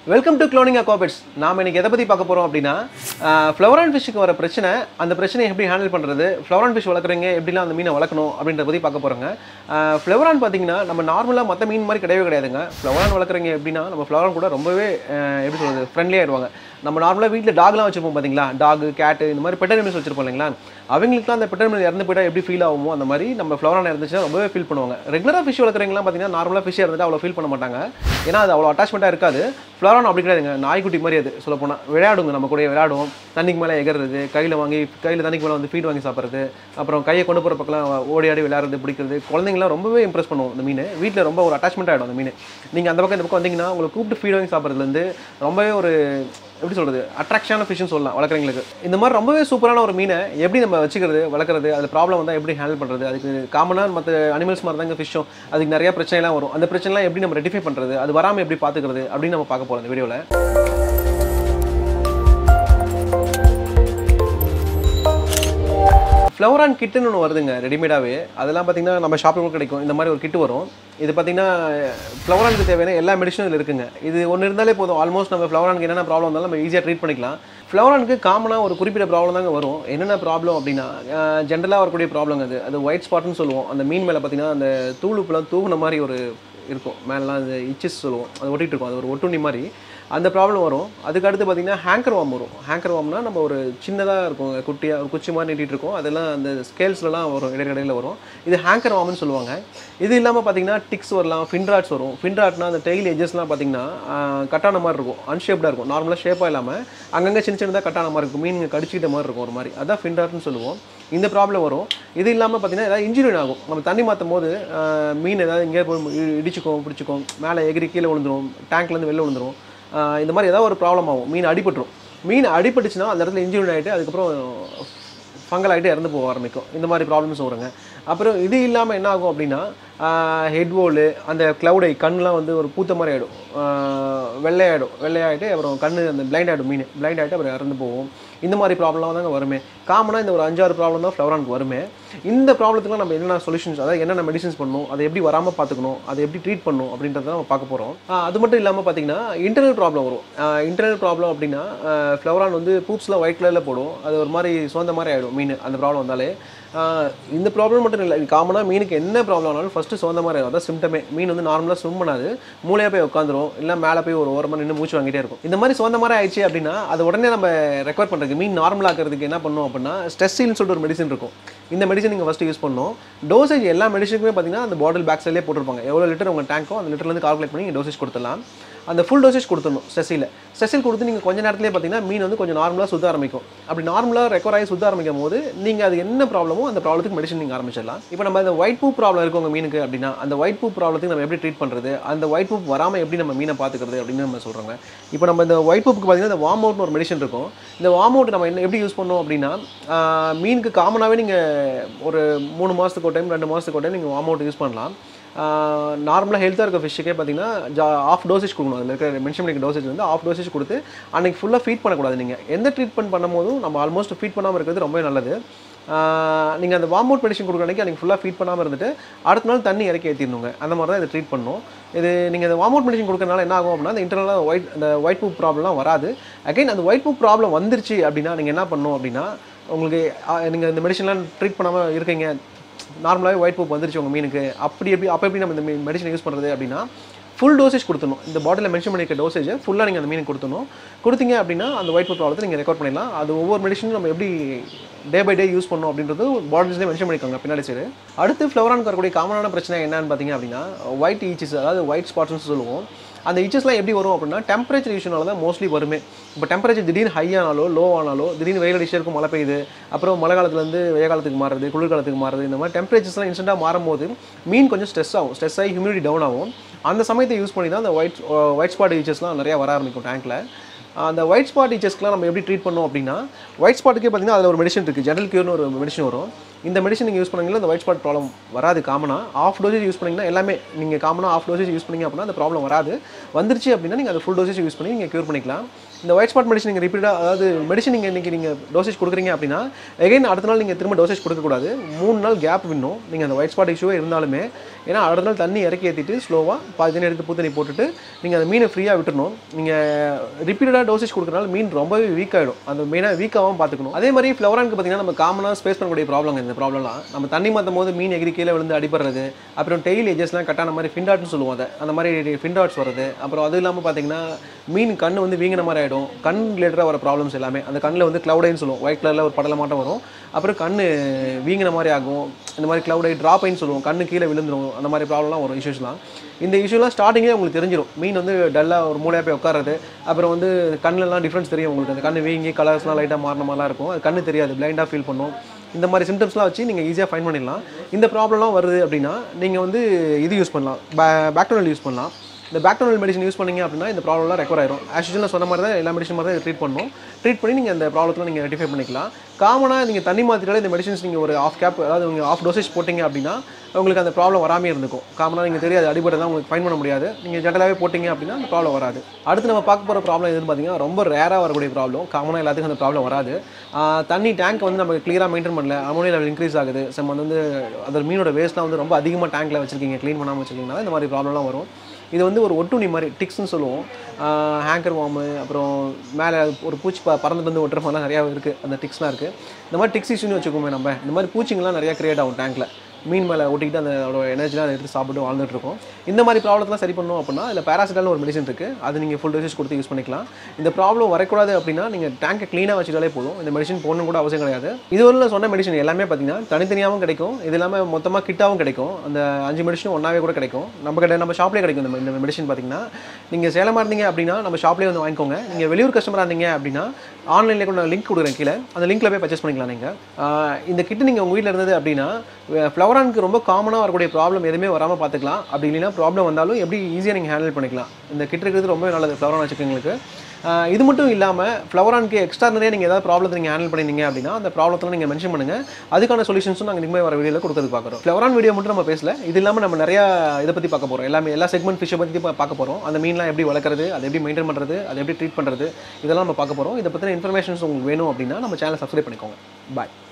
welcome to cloning அக்வாபெட்ஸ் நாம் இன்னைக்கு எதை பற்றி பார்க்க போகிறோம் அப்படின்னா ஃப்ளவரான் ஃபிஷ்ஷுக்கு வர பிரச்சனை அந்த பிரச்சனையை எப்படி ஹேண்டில் பண்ணுறது ஃப்ளவரான் ஃபிஷ் வளர்க்குறீங்க எப்படிலாம் அந்த மீனை வளர்க்கணும் அப்படின்றத பற்றி பார்க்க போகிறோங்க ஃப்ளவரான் பார்த்தீங்கன்னா நம்ம நார்மலாக மற்ற மீன் மாதிரி கிடையவே கிடையாதுங்க ஃப்ளவரான் வளர்க்குறீங்க எப்படின்னா நம்ம ஃப்ளவரான் கூட ரொம்பவே அஹ், எப்படி சொல்கிறது ஃப்ரெண்ட்லி ஆயிடுவாங்க நம்ம நார்மலாக வீட்டில் டாக்லாம் வச்சிருப்போம் பார்த்தீங்களா டாக் கேட்டு இந்த மாதிரி பெட் அனிமல்ஸ் வச்சிருப்போம் இல்லைங்களா அவங்களுக்குலாம் அந்த பெட் அனிமல் இறந்து போயிட்டா எப்படி ஃபீல் ஆகுமோ அந்த மாதிரி நம்ம ஃப்ளவரான் இருந்துச்சுன்னா ரொம்பவே ஃபீல் பண்ணுவாங்க ரெகுலராக ஃபிஷ் வளர்க்குறவங்கலாம் பார்த்தீங்கன்னா நார்மலாக ஃபிஷ் இருந்துட்டு அவ்வளோ ஃபீல் பண்ண மாட்டாங்க ஏன்னா அது அவ்வளோ அட்டாச்மெண்ட்டாக இருக்காது ஃப்ளவரான் அப்படி கிடையாதுங்க நாய்க்குட்டி மாதிரி அது சொல்ல போனால் விளையாடுங்க நம்ம கூட விளையாடுவோம் தண்ணிக்கு மேலே எகிறது கையில் வாங்கி கையில் தண்ணிக்கு மேலே வந்து ஃபீட் வாங்கி சாப்பிட்றது அப்புறம் கையை கொண்டு போகிற பக்கம் ஓடி ஆடி விளையாடுறது பிடிக்கிறது குழந்தைங்களாம் ரொம்பவே இம்ப்ரெஸ் பண்ணுவோம் இந்த மீன் வீட்டில் ரொம்ப ஒரு அட்டாச்மெண்ட் ஆகிடும் அந்த மீன் நீங்கள் அந்த பக்கம் இந்த பக்கம் வந்தீங்கன்னா உங்களை கூப்பிட்டு ஃபீட் வாங்கி சாப்பிட்றதுலேருந்து ரொம்பவே ஒரு எப்படி சொல்கிறது அட்ராக்ஷனான ஃபிஷ்னு சொல்லலாம் வளர்க்குறவங்களுக்கு இந்த மாதிரி ரொம்பவே சூப்பரான ஒரு மீனை எப்படி நம்ம வச்சுக்கிறது வளர்க்குறது அதில் ப்ராப்ளம் வந்தால் எப்படி ஹேண்டில் பண்ணுறது அதுக்கு காமனாக மற்ற அனிமல்ஸ் மாதிரி தாங்க ஃபிஷ்ஷும் அதுக்கு நிறைய பிரச்சனைலாம் வரும் அந்த பிரச்சனைலாம் எப்படி நம்ம ரெட்டிஃபை பண்ணுறது அது வராமல் எப்படி பார்த்துக்கிறது அப்படின்னு நம்ம பார்க்க போகிறோம் இந்த வீடியோவில் ஃப்ளவரான் கிட்டுன்னு ஒன்று வருதுங்க ரெடிமேடாகவே அதெல்லாம் பார்த்தீங்கன்னா நம்ம ஷாப்பில் கிடைக்கும் இந்த மாதிரி ஒரு கிட்டு வரும் இது பார்த்தீங்கன்னா ஃப்ளவரானுக்கு தேவையான எல்லா மெடிசனும் இதில் இருக்குங்க இது ஒன்று இருந்தாலே போதும் ஆல்மோஸ்ட் நம்ம ஃப்ளவரானுக்கு என்னென்ன ப்ராப்ளம் இருந்தாலும் நம்ம ஈஸியாக ட்ரீட் பண்ணிக்கலாம் ஃப்ளவரானுக்கு காமனாக ஒரு குறிப்பிட்ட ப்ராப்ளம் தாங்க வரும் என்னென்ன ப்ராப்ளம் அப்படின்னா ஜென்ரலாக வரக்கூடிய ப்ராப்ளம் அது அது ஒயிட் ஸ்பாட்னு சொல்லுவோம் அந்த மீன் மேலே பார்த்தீங்கன்னா அந்த தூளுப்புலாம் தூகுன மாதிரி ஒரு இருக்கும் மேலெலாம் அந்த இச்சஸ் சொல்லுவோம் அது ஒட்டிட்டு இருக்கும் அது ஒரு ஒட்டுண்ணி மாதிரி அந்த ப்ராப்ளம் வரும் அதுக்கு அடுத்து பார்த்தீங்கன்னா ஹேங்கர் வாம் வரும் ஹேங்கர் வாம்னா நம்ம ஒரு சின்னதாக இருக்கும் குட்டியாக ஒரு குச்சி மாதிரி நீட்டிட்டு இருக்கும் அதெல்லாம் அந்த ஸ்கேல்ஸ்லலாம் வரும் இடையிடையில் வரும் இது ஹேங்கர் வாம்னு சொல்லுவாங்க இது இல்லாமல் பார்த்தீங்கன்னா டிக்ஸ் வரலாம் ஃபின்ராட்ஸ் வரும் ஃபின்ராட்னா அந்த டெய்ல் எஜஸ்லாம் பார்த்தீங்கன்னா ஆஹ், கட்டான மாதிரி இருக்கும் அன்ஷேப்டாக இருக்கும் நார்மலாக ஷேப்பாக இல்லாமல் அங்கங்கே சின்ன சின்னதாக கட்டான மாதிரி இருக்கும் மீன் கடிச்சிக்கிட்ட மாதிரி இருக்கும் ஒரு மாதிரி அதான் ஃபின்ராட்னு சொல்லுவோம் இந்த ப்ராப்ளம் வரும் இது இல்லாமல் பார்த்தீங்கன்னா ஏதாவது இன்ஜுரி ஆகும் நம்ம தண்ணி மாற்றும் போது ஆஹ், மீன் ஏதாவது இங்கே போய் இ- இடிச்சுக்கும் பிடிச்சிக்கும் மேலே எகிரி கீழே விழுந்துரும் டேங்க்லேருந்து வெளில விழுந்துரும் ஆஹ், இந்த மாதிரி ஏதாவது ஒரு ப்ராப்ளம் ஆகும் மீன் அடிபட்டுரும் மீன் அடிபட்டுச்சுன்னா அந்த இடத்துல இன்ஜுரி ஆகிட்டு அதுக்கப்புறம் ஃபங்கல் ஆகிட்டு இறந்து போக ஆரம்பிக்கும் இந்த மாதிரி ப்ராப்ளம்ஸ் வருங்க அப்புறம் இது இல்லாமல் என்ன ஆகும் அப்படின்னா ஹெட் வோலு அந்த க்ளவுடை கண்ணுலாம் வந்து ஒரு பூத்த மாதிரி ஆகிடும் வெள்ளையாயிடும் வெள்ளையாயிட்டு அப்புறம் கண்ணு அந்த பிளைண்ட் ஆகிடும் மீன் பிளைண்ட் ஆகிட்டு அப்புறம் இறந்து போகும் இந்த மாதிரி ப்ராப்ளம்லாம் தாங்க வருமே காமனாக இந்த ஒரு அஞ்சாறு ப்ராப்ளம் தான் ஃப்ளவரானுக்கு வருமே இந்த ப்ராப்ளத்துக்குலாம் நம்ம என்னென்ன சொல்யூஷன்ஸ் அதாவது என்னென்ன மெடிசன்ஸ் பண்ணணும் அதை எப்படி வராமல் பார்த்துக்கணும் அதை எப்படி ட்ரீட் பண்ணணும் அப்படின்றத நம்ம பார்க்க போகிறோம் அது மட்டும் இல்லாமல் பார்த்தீங்கன்னா இன்டர்னல் ப்ராப்ளம் வரும் இன்டர்னல் ப்ராப்ளம் அப்படின்னா ஃப்ளவரான் வந்து பூப்ஸ்லாம் ஒயிட் கலரில் போடும் அது ஒரு மாதிரி சோந்த மாதிரி ஆகிடும் மீன் அந்த ப்ராப்ளம் வந்தாலே ஆஹ் இந்த ப்ராப்ளம் மட்டும் இல்லை காமனாக மீனுக்கு என்ன ப்ராப்ளம் ஆனாலும் ஃபஸ்ட்டு சோந்த மாதிரி ஆகும் அதான் சிம்டமே மீன் வந்து நார்மலாக ஸ்விம் பண்ணாது மூளையாக போய் உட்காந்துரும் இல்லை மேலே போய் ஒரு ஓரமாக நின்று மூச்சு வாங்கிட்டே இருக்கும் இந்த மாதிரி சோந்த மாதிரி ஆயிடுச்சு அப்படின்னா அது உடனே நம்ம ரெக்கவர் பண்ணுறதுக்கு மீன் நார்மல் ஆக்கிறதுக்கு என்ன பண்ணணும் அப்படின்னா ஸ்ட்ரெஸ்ஸில்னு சொல்லிட்டு ஒரு மெடிசன் இருக்கும் இந்த மெடிசன் நீங்கள் ஃபஸ்ட்டு யூஸ் பண்ணணும் டோசேஜ் எல்லா மெடிசனுக்குமே பார்த்தீங்கன்னா அந்த பாட்டில் பேக் சைட்லேயே போட்டிருப்பாங்க எவ்வளோ லிட்டர் உங்கள் டேங்கோ அந்த லிட்டர்லேருந்து கால்குலேட் பண்ணி நீங்கள் டோசேஜ் கொடுத்துடலாம் அந்த ஃபுல் டோசேஜ் கொடுத்துடணும் ஸ்ட்ரெஸ்ஸில் ஸ்ட்ரெஸ்ஸில் கொடுத்து நீங்கள் கொஞ்ச நேரத்திலே பார்த்தீங்கன்னா மீன் வந்து கொஞ்சம் நார்மலாக சுத்த ஆரம்பிக்கும் அப்படி நார்மலாக ரெக்கவர் ஆகி சுத்த ஆரம்பிக்கும் போது நீங்கள் அது என்ன ப்ராப்ளமோ அந்த ப்ராப்ளத்துக்கு மெடிசன் நீங்கள் ஆரம்பிச்சிடலாம் இப்போ நம்ம அந்த ஒயிட் பூ ப்ராப்ளம் இருக்கு உங்கள் மீனுக்கு அப்படின்னா அந்த ஒயிட் பூ ப்ராப்ளத்துக்கு நம்ம எப்படி ட்ரீட் பண்ணுறது அந்த ஒயிட் பூ வராமல் எப்படி நம்ம மீனை பார்த்துக்கிறது அப்படின்னு நம்ம சொல்கிறாங்க இப்போ நம்ம இந்த ஒயிட் பூப்புக்கு பார்த்தீங்கன்னா இந்த வார்ம் அவுட்னு ஒரு மெடிசன் இருக்கும் இந்த வார்ம் அவுட் நம்ம என்ன எப்படி யூஸ் பண்ணோம் அப்படின்னா ஆஹ், மீனுக்கு காமனாகவே நீங்கள் ஒரு மூணு மாதத்துக்கு ஒரு டைம் ரெண்டு மாதத்துக்கு ஒரு டைம் நீங்கள் வார்ம் அவுட் யூஸ் பண்ணலாம் நார்மலாக ஹெல்த்தாக இருக்க ஃபிஷ்ஷுக்கே பார்த்தீங்கன்னா ஜா ஆஃப் டோசேஜ் கொடுக்கணும் அதில் இருக்கிற மென்ஷன் பண்ணிக்க டோசேஜ் வந்து ஆஃப் டோசேஜ் கொடுத்து அன்றைக்கி ஃபுல்லாக ஃபீட் பண்ணக்கூடாது நீங்கள் எந்த ட்ரீட்மெண்ட் பண்ணும்போதும் நம்ம ஆல்மோஸ்ட் ஃபீட் பண்ணாமல் இருக்கிறது ரொம்ப நல்லது நீங்கள் அந்த வார்ம் அவுட் மெடிசன் கொடுக்குற அன்றைக்கி அன்றைக்கி ஃபுல்லாக ஃபீட் பண்ணாமல் இருந்துட்டு அடுத்த நாள் தண்ணி இறக்கி ஏற்றிடணுங்க அந்த மாதிரி தான் இதை ட்ரீட் பண்ணணும் இது நீங்கள் இந்த வார்ம் அவுட் மெடிசன் கொடுக்கறனால என்ன ஆகும் அப்படின்னா அந்த இன்டர்னலாக ஒயிட் அந்த ஒயிட் பூ ப்ராப்ளம்லாம் வராது அகைன் அந்த ஒயிட் பூ ப்ராப்ளம் வந்துருச்சு அப்படின்னா நீங்கள் என்ன பண்ணணும் அப்படின்னா உங்களுக்கு நீங்கள் இந்த மெடிசன்லாம் ட்ரீட் பண்ணாமல் இருக்கீங்க நார்மலாகவே ஒயிட் பூப் வந்துருச்சு உங்கள் மீனுக்கு அப்படி எப்படி அப்போ எப்படி நம்ம இந்த மெடிசன் யூஸ் பண்ணுறது அப்படின்னா ஃபுல் டோசேஜ் கொடுத்துணும் இந்த பாட்டிலில் மென்ஷன் பண்ணியிருக்க டோசேஜ் ஃபுல்லாக நீங்கள் அந்த மீனுக்கு கொடுத்துணும் கொடுத்தீங்க அப்படின்னா அந்த ஒயிட் பூப் ப்ராப்ளத்தை நீங்கள் ரெக்கார்ட் பண்ணிடலாம் அது ஒவ்வொரு மெடிசனும் நம்ம எப்படி டே பை டே யூஸ் பண்ணணும் அப்படின்றது பாட்டில்ஸ்லேயே மென்ஷன் பண்ணியிருக்காங்க பின்னாடி சைடு அடுத்து ஃப்ளவரானுக்கு வரக்கூடிய காமனான பிரச்சனை என்னன்னு பார்த்தீங்க அப்படின்னா ஒயிட் ஈச்சஸ் அதாவது ஒயிட் ஸ்பாட்ஸ்னு சொல்லுவோம் அந்த இச்சஸ்லாம் எப்படி வரும் அப்படின்னா டெம்பரேச்சர் இஷ்யூனால தான் மோஸ்ட்லி வருமே இப்போ டெம்பரேச்சர் திடீர்னு ஹை ஆனாலோ லோ ஆனாலோ திடீர்னு வெயில் அடிச்சு இருக்கும் மழை பெய்யுது அப்புறம் மழை காலத்துலேருந்து வெயில் காலத்துக்கு மாறுறது குளிர்காலத்துக்கு மாறுறது இந்த மாதிரி டெம்பரேச்சர்ஸ்லாம் இன்ஸ்டண்ட்டாக மாறும்போது மீன் கொஞ்சம் ஸ்ட்ரெஸ் ஆகும் ஸ்ட்ரெஸ் ஆகி ஹியூமிடிட்டி டவுன் ஆகும் அந்த சமயத்தை யூஸ் பண்ணி தான் அந்த ஒயிட் ஒயிட் ஸ்பாட் ஈச்சஸ்லாம் நிறையா வர ஆரம்பிக்கும் டேங்க்கில் அந்த ஒயிட் ஸ்பாட் டீச்சர்ஸ்க்குலாம் நம்ம எப்படி ட்ரீட் பண்ணோம் அப்படின்னா ஒயிட் ஸ்பாட்டுக்கே பார்த்தீங்கன்னா அதில் ஒரு மெடிசன் இருக்குது ஜெனரல் கியூர்னு ஒரு மெடிசன் வரும் இந்த மெடிசன் நீங்கள் யூஸ் பண்ணீங்களா இந்த ஒயிட் ஸ்பாட் ப்ராப்ளம் வராது காமனாக ஆஃப் டோசேஜ் யூஸ் பண்ணிங்கன்னா எல்லாமே நீங்கள் காமனாக ஆஃப் டோசேஜ் யூஸ் பண்ணீங்க அப்படின்னா அந்த ப்ராப்ளம் வராது வந்துருச்சு அப்படின்னா நீங்கள் அதை ஃபுல் டோசேஜ் யூஸ் பண்ணி நீங்கள் க்யூர் பண்ணிக்கலாம் இந்த ஒயிட் ஸ்பாட் மெடிசன் நீங்கள் ரிப்பீட்டாக அதாவது மெடிசன் நீங்கள் இன்றைக்கி நீங்கள் டோசேஜ் கொடுக்குறீங்க அப்படின்னா எகைன் அடுத்த நாள் நீங்கள் திரும்ப டோசேஜ் கொடுக்கக்கூடாது மூணு நாள் கேப் விடணும் நீங்கள் அந்த ஒயிட் ஸ்பாட் இஷ்யூவே இருந்தாலுமே ஏன்னா அடுத்த நாள் தண்ணி இறக்கி ஏற்றிட்டு ஸ்லோவாக பாதி தண்ணி எடுத்து பூத்தண்ணி போட்டுட்டு நீங்கள் அந்த மீனை ஃப்ரீயாக விட்டுறணும் நீங்கள் ரிப்பீட்டடாக டோசேஜ் கொடுக்குறனால மீன் ரொம்பவே வீக் ஆகிடும் அந்த மீனாக வீக்காகவும் பார்த்துக்கணும் அதே மாதிரி ஃப்ளவரானுக்கு பார்த்தீங்கன்னா நம்ம காமனாக ஸ்பேஸ் பண்ணக்கூடிய ப்ராப்ளம் இந்த ப்ராப்ளம்லாம் நம்ம தண்ணி மாற்றும் போது மீன் எகிரி கீழே விழுந்து அடிபடுறது அப்புறம் டெய்ல் எஜஸ்லாம் கட்டான மாதிரி ஃபிண்டாட்னு சொல்லுவோம் அதை அந்த மாதிரி ஃபிண்டாட்ஸ் வருது அப்புறம் அது இல்லாமல் பார்த்தீங்கன்னா மீன் கண் வந்து வீங்கின மாதிரி ஆகிடும் கண் ரிலேட்டடாக வர ப்ராப்ளம்ஸ் எல்லாமே அந்த கண்ணில் வந்து க்ளவுடைன்னு சொல்லுவோம் ஒயிட் கலரில் ஒரு படலை மாட்டம் வரும் அப்புறம் கண் வீங்கின மாதிரி ஆகும் இந்த மாதிரி க்ளவுடை ட்ராப்பைன்னு சொல்லுவோம் கண்ணு கீழே விழுந்துரும் அந்த மாதிரி ப்ராப்ளம்லாம் வரும் இஷ்யூஸ்லாம் இந்த இஷ்யூலாம் ஸ்டார்டிங்கே உங்களுக்கு தெரிஞ்சிடும் மீன் வந்து டல்லாக ஒரு மூலையாக போய் உட்காறது அப்புறம் வந்து கண்ணுலலாம் டிஃப்ரென்ஸ் தெரியும் உங்களுக்கு அந்த கண்ணு வீங்கி கலர்ஸ்லாம் லைட்டாக மாறின மாதிரிலாம் இருக்கும் அது கண்ணு தெரியாது பிளைண்டாக ஃபீல் பண்ணும் இந்த மாதிரி சிம்டம்ஸ்லாம் வச்சு நீங்கள் ஈஸியாக ஃபைன் பண்ணிடலாம் இந்த ப்ராப்ளம்லாம் வருது அப்படின்னா நீங்கள் வந்து இது யூஸ் பண்ணலாம் பே பேக்டோனல் யூஸ் பண்ணலாம் இந்த பேக்டோனல் மெடிசன் யூஸ் பண்ணீங்க அப்படின்னா இந்த ப்ராப்ளம்லாம் ரெக்கவர் ஆயிரும் ஆக்சுவலாக சொன்ன மாதிரி தான் எல்லா மெடிசன் மாதிரி தான் ட்ரீட் பண்ணணும் ட்ரீட் பண்ணி நீங்கள் அந்த ப்ராப்ளத்தில் நீங்கள் ரெட்டிஃபை பண்ணிக்கலாம் காமனாக நீங்கள் தண்ணி மாற்றிட்டாலே இந்த மெடிசன்ஸ் நீங்கள் ஒரு ஆஃப் கேப் அதாவது நீங்கள் ஆஃப் டோசேஜ் போட்டிங்க அப்படின்னா உங்களுக்கு அந்த ப்ராப்ளம் வராமே இருந்துக்கும் காமனாக நீங்கள் தெரியாது அடிபட்டு தான் உங்களுக்கு ஃபைன் பண்ண முடியாது நீங்கள் ஜென்ரலாகவே போட்டிங்க அப்படின்னா அந்த ப்ராப்ளம் வராது அடுத்து நம்ம பார்க்க போகிற ப்ராப்ளம் எதுன்னு பார்த்தீங்கன்னா ரொம்ப ரேராக வரக்கூடிய ப்ராப்ளம் காமனாக எல்லாத்துக்கும் அந்த ப்ராப்ளம் வராது ஆஹ் தண்ணி டேங்க் வந்து நம்ம கிளியராக மெயின்டைன் பண்ணல அமோனியா லெவல் இன்க்ரீஸ் ஆகுது சம் வந்து அந்த மீனோட வேஸ்ட்லாம் வந்து ரொம்ப அதிகமாக டேங்க்கில் வச்சிருக்கீங்க க்ளீன் பண்ணாமல் வச்சிருக்கீங்கன்னா இந்த மாதிரி ப்ராப்ளம்லாம் வரும் இது வந்து ஒரு ஒட்டுண்ணி மாதிரி டிக்ஸ்னு சொல்லுவோம் ஹேங்கர் வார்மு அப்புறம் மேலே ஒரு பூச்சி ப பறந்துட்டு வந்து ஒட்டுற மாதிரிலாம் நிறையா இருக்குது அந்த டிக்ஸ்லாம் இருக்குது இந்த மாதிரி டிக்ஸ் இஷ்யூன்னு வச்சுக்கோமே நம்ம இந்த மாதிரி பூச்சிங்கெல்லாம் நிறையா கிரியேட் ஆகும் டேங்க்கில் மீன் மேலே ஒட்டிக்கிட்டு அந்த அதோட எனர்ஜிலாம் அதை எடுத்து சாப்பிட்டு வாழ்ந்துட்டு இருக்கோம் இந்த மாதிரி ப்ராப்ளத்தெலாம் சரி பண்ணணும் அப்படின்னா இதில் பேராசிட்டால்னு ஒரு மெடிசன் இருக்குது அது நீங்கள் ஃபுல் டோசேஜ் கொடுத்து யூஸ் பண்ணிக்கலாம் இந்த ப்ராப்ளம் வரக்கூடாது அப்படின்னா நீங்கள் டேங்கை க்ளீனாக வச்சுட்டாலே போதும் இந்த மெடிசன் போடணும் கூட அவசியம் கிடையாது இதுவரை நான் சொன்ன மெடிசன் எல்லாமே பார்த்தீங்கன்னா தனித்தனியாகவும் கிடைக்கும் இது இல்லாமல் மொத்தமாக கிட்டாகவும் கிடைக்கும் அந்த அஞ்சு மெடிசனும் ஒன்றாவே கூட கிடைக்கும் நம்ம கிட்ட நம்ம ஷாப்லேயே கிடைக்கும் இந்த இந்த மெடிசன் பார்த்தீங்கன்னா நீங்கள் சேலமாக இருந்தீங்க அப்படின்னா நம்ம ஷாப்லேயே வந்து வாங்கிக்கோங்க நீங்கள் வெளியூர் கஸ்டமராக இருந்தீங்க அப்படின்னா ஆன்லைனில் கூட நான் லிங்க் கொடுக்குறேன் கீழே அந்த லிங்க்கில் போய் பர்ச்சேஸ் பண்ணிக்கலாம் நீங்கள் இந்த கிட்டு நீங்கள் உங்கள் வீட்டில் இருந்தது அப்படின்னா ஃப்ளவரானுக்கு ரொம்ப காமனாக வரக்கூடிய ப்ராப்ளம் எதுவுமே வராமல் பார்த்துக்கலாம் அப்படி இல்லைன்னா ப்ராப்ளம் வந்தாலும் எப்படி ஈஸியாக நீங்கள் ஹேண்டில் பண்ணிக்கலாம் இந்த கிட் இருக்கிறது ரொம்ப நல்லது ஃப்ளவரான் வச்சுக்கோங்களுக்கு ஆஹ் இது மட்டும் இல்லாமல் ஃப்ளவரானுக்கு எக்ஸ்ட்ரா நிறைய நீங்கள் ஏதாவது ப்ராப்ளத்தை நீங்கள் ஹேண்டில் பண்ணிருந்தீங்க அப்படின்னா அந்த ப்ராப்ளத்தில் நீங்கள் மென்ஷன் பண்ணுங்கள் அதுக்கான சொல்யூஷன்ஸும் நாங்கள் இனிமேல் வர வீடியோவில் கொடுக்கறது பார்க்குறோம் ஃப்ளவரான் வீடியோ மட்டும் நம்ம பேசல இது இல்லாமல் நம்ம நிறையா இதை பற்றி பார்க்க போகிறோம் எல்லாமே எல்லா செக்மெண்ட் ஃபிஷ்ஷை பற்றி பா- பார்க்க போகிறோம் அந்த மீன்லாம் எப்படி வளர்க்குறது அதை எப்படி மெயின்டைன் பண்ணுறது அதை எப்படி ட்ரீட் பண்ணுறது இதெல்லாம் நம்ம பார்க்க போகிறோம் இதை பற்றின இன்ஃபர்மேஷன்ஸ் உங்களுக்கு வேணும் அப்படின்னா நம்ம சேனலை சப்ஸ்கிரைப் பண்ணிக்கோங்க பாய்